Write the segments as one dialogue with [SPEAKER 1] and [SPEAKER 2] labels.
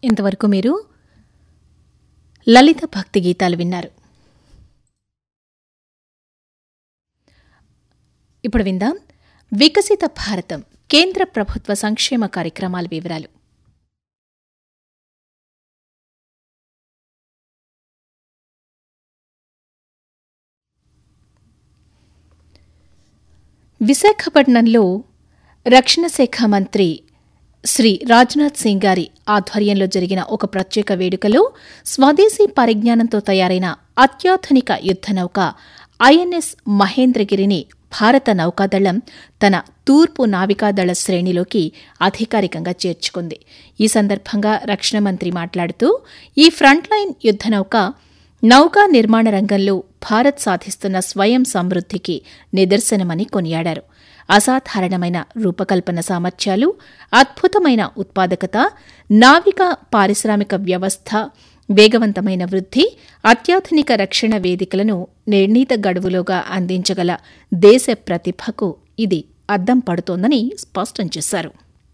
[SPEAKER 1] ఇంతవరకు మీరు లలిత భక్తి గీతాలు విన్నారు ఇప్పుడు విందాం వికసిత భారతం కేంద్ర ప్రభుత్వ సంక్షేమ కార్యక్రమాల వివరాలు విశాఖపట్నంలో రక్షణ శాఖ మంత్రి శ్రీ రాజ్నాథ్ సింగ్ గారి ఆధ్వర్యంలో జరిగిన ఒక ప్రత్యేక వేడుకలో స్వదేశీ పరిజ్ఞానంతో తయారైన అత్యాధునిక యుద్దనౌక ఐఎన్ఎస్ మహేంద్రగిరిని భారత నౌకాదళం తన తూర్పు నావికాదళ శ్రేణిలోకి అధికారికంగా చేర్చుకుంది ఈ సందర్భంగా రక్షణ మంత్రి మాట్లాడుతూ ఈ ఫ్రంట్లైన్ యుద్దనౌక నౌకా నిర్మాణ రంగంలో భారత్ సాధిస్తున్న స్వయం సమృద్ధికి నిదర్శనమని కొనియాడారు అసాధారణమైన రూపకల్పన సామర్థ్యాలు అద్భుతమైన ఉత్పాదకత నావిక పారిశ్రామిక వ్యవస్థ వేగవంతమైన వృద్ధి అత్యాధునిక రక్షణ వేదికలను నిర్ణీత గడువులోగా అందించగల దేశ ప్రతిభకు ఇది అద్దం పడుతోందని స్పష్టం చేశారు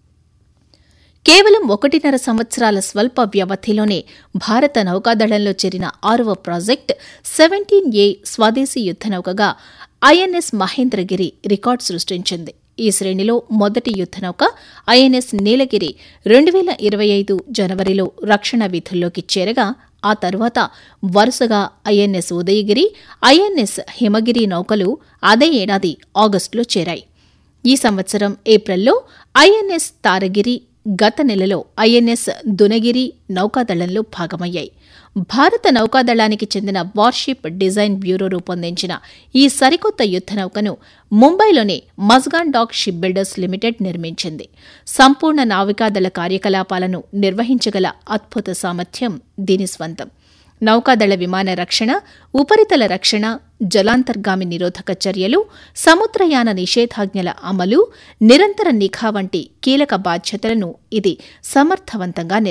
[SPEAKER 1] కేవలం ఒకటిన్నర సంవత్సరాల స్వల్ప వ్యవధిలోనే భారత నౌకాదళంలో చేరిన ఆరవ ప్రాజెక్ట్ సెవెంటీన్ ఏ స్వదేశీ యుద్దనౌకగా ఐఎన్ఎస్ మహేంద్రగిరి రికార్డు సృష్టించింది ఈ శ్రేణిలో మొదటి యుద్దనౌక ఐఎన్ఎస్ నీలగిరి రెండు వేల ఇరవై ఐదు జనవరిలో రక్షణ విధుల్లోకి చేరగా ఆ తర్వాత వరుసగా ఐఎన్ఎస్ ఉదయగిరి ఐఎన్ఎస్ హిమగిరి నౌకలు అదే ఏడాది ఆగస్టులో చేరాయి ఈ సంవత్సరం ఏప్రిల్లో ఐఎన్ఎస్ తారగిరి గత నెలలో ఐఎన్ఎస్ దునగిరి నౌకాదళంలో భాగమయ్యాయి భారత నౌకాదళానికి చెందిన వార్షిప్ డిజైన్ బ్యూరో రూపొందించిన ఈ సరికొత్త యుద్దనౌకను ముంబైలోని Mazagon dock ship builders limited నిర్మించింది సంపూర్ణ నావికాదళ కార్యకలాపాలను నిర్వహించగల అద్భుత సామర్థ్యం దీని స్వంతం నౌకాదళ విమాన రక్షణ ఉపరితల రక్షణ జలాంతర్గామి నిరోధక చర్యలు సముద్రయాన నిషేధాజ్ఞల అమలు నిరంతర నిఘా వంటి కీలక బాధ్యతలను ఇది సమర్థవంతంగా